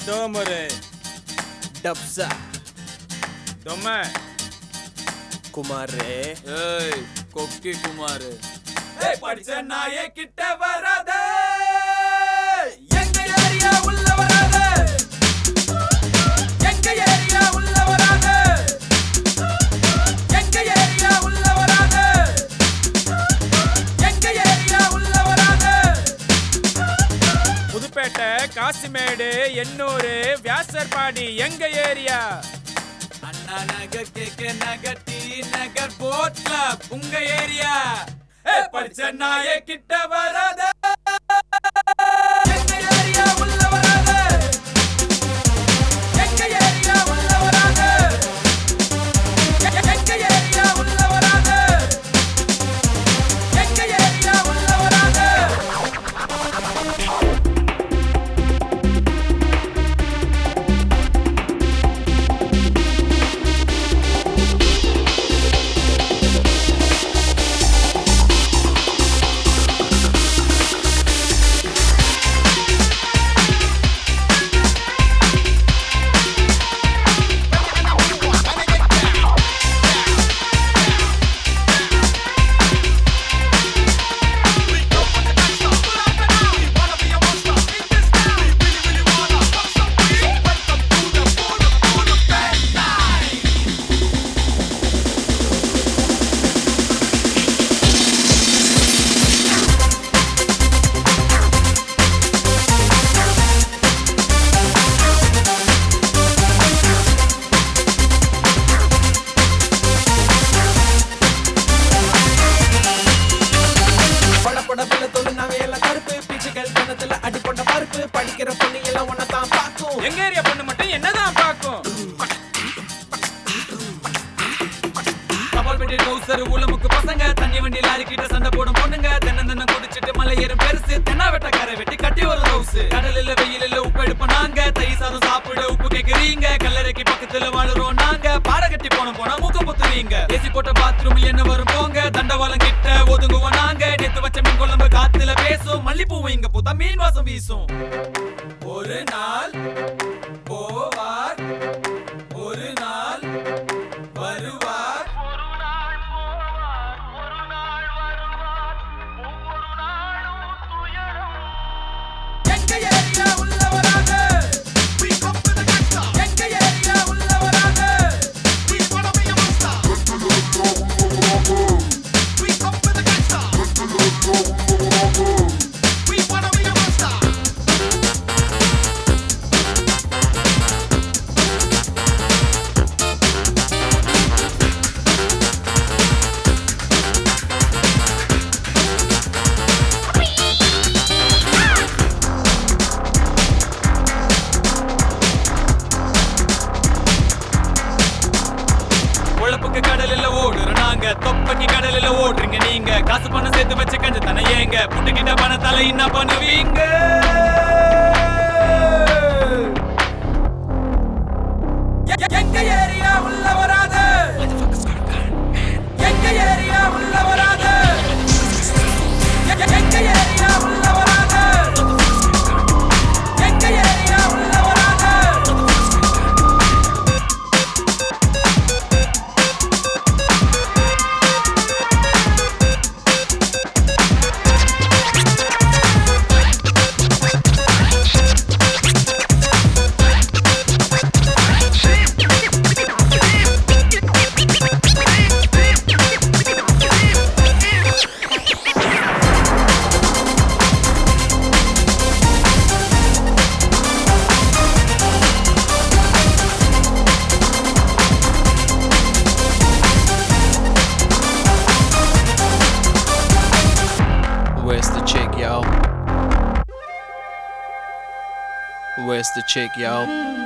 டோமரு டப்ஸா தொம்ம குமாரே ஏய் கொக்கி குமார் ஏய் படிச்ச நாயே கிட்ட வராத எங்க ஏரியா உள்ள வராத எங்க ஏரியா உள்ள வராத எங்க ஏரியா உள்ள வராத எங்க ஏரியா உள்ள வராத புதுப்பேட்டை காசிமேடு எண்ணூரு வியாசர்பாடி எங்க ஏரியா அண்ணா நகர் கேக்க Nagar T Nagar boat club உங்க ஏரியா ஏ படிச்ச நாயே கிட்ட வராத எங்க ஏரியா உள்ள வராத எங்க ஏரியா உள்ள வராத எ- எங்க ஏரியா உள்ள வராத எங்க ஏரியா உள்ள வராத பட பட பல தொழு நாங்க எல்லாம் கருப்பு பிச்சுகள் கணத்துல அடி போட்ட பருப்பு படிக்கிற பொண்ணு எல்லாம் ஒன்னதான் பார்க்கும் எங்க ஏரியா பொண்ணு மட்டும் என்னதான் பாக்கும் கபால் பெட்டி டவுசர் உலமுக்கு பசங்க தண்ணி வண்டி லாரி கிட்ட சண்டை போடும் பொண்ணுங்க தென்னந்தன்னம் குடிச்சிட்டு மலை ஏறும் பெருசு தென்னா வெட்ட கரை வெட்டி கட்டி வரும் ஹவுஸ் கடலில் வெயிலில் உப்பு எடுப்போம் நாங்க தை சாதம் சாப்பிட உப்பு கேக்குறீங்க கல்லறைக்கு பக்கத்துல வாழுறோம் நாங்க பாட கட்டி போன போனா மூக்க புத்துறீங்க ஏசி போட்ட பாத்ரூம் என்ன வரும் போங்க தண்டவாளம் கிட்ட ஒதுங்குவோம் நாங்க நேத்து வச்ச மீன் குழம்பு காத்துல பேசும் மல்லிப்பூவும் இங்க பூத்தா மீன் வாசம் வீசும் ஒரு நாள் போவார் ஒரு நாள் வருவார் எங்க ஏரியா உள்ள வராத எங்க ஏரியா உள்ள வராத உழப்புக்கு கடலில் ஓடுற நாங்க தொப்பைக்கு கடலில் ஓடுறீங்க நீங்க காசு பணம் சேர்த்து வச்சு கஞ்ச தானே ஏங்க புட்டுக்கிட்ட பணத்தால என்ன பண்ணுவீங்க எ- எங்க ஏரியா உள்ள வராத எங்க ஏரியா உள்ள வராத எ- எங்க ஏரியா உள்ள வராத எங்க ஏரியா உள்ள வராத Where's the chick, y'all? Where's the chick, y'all?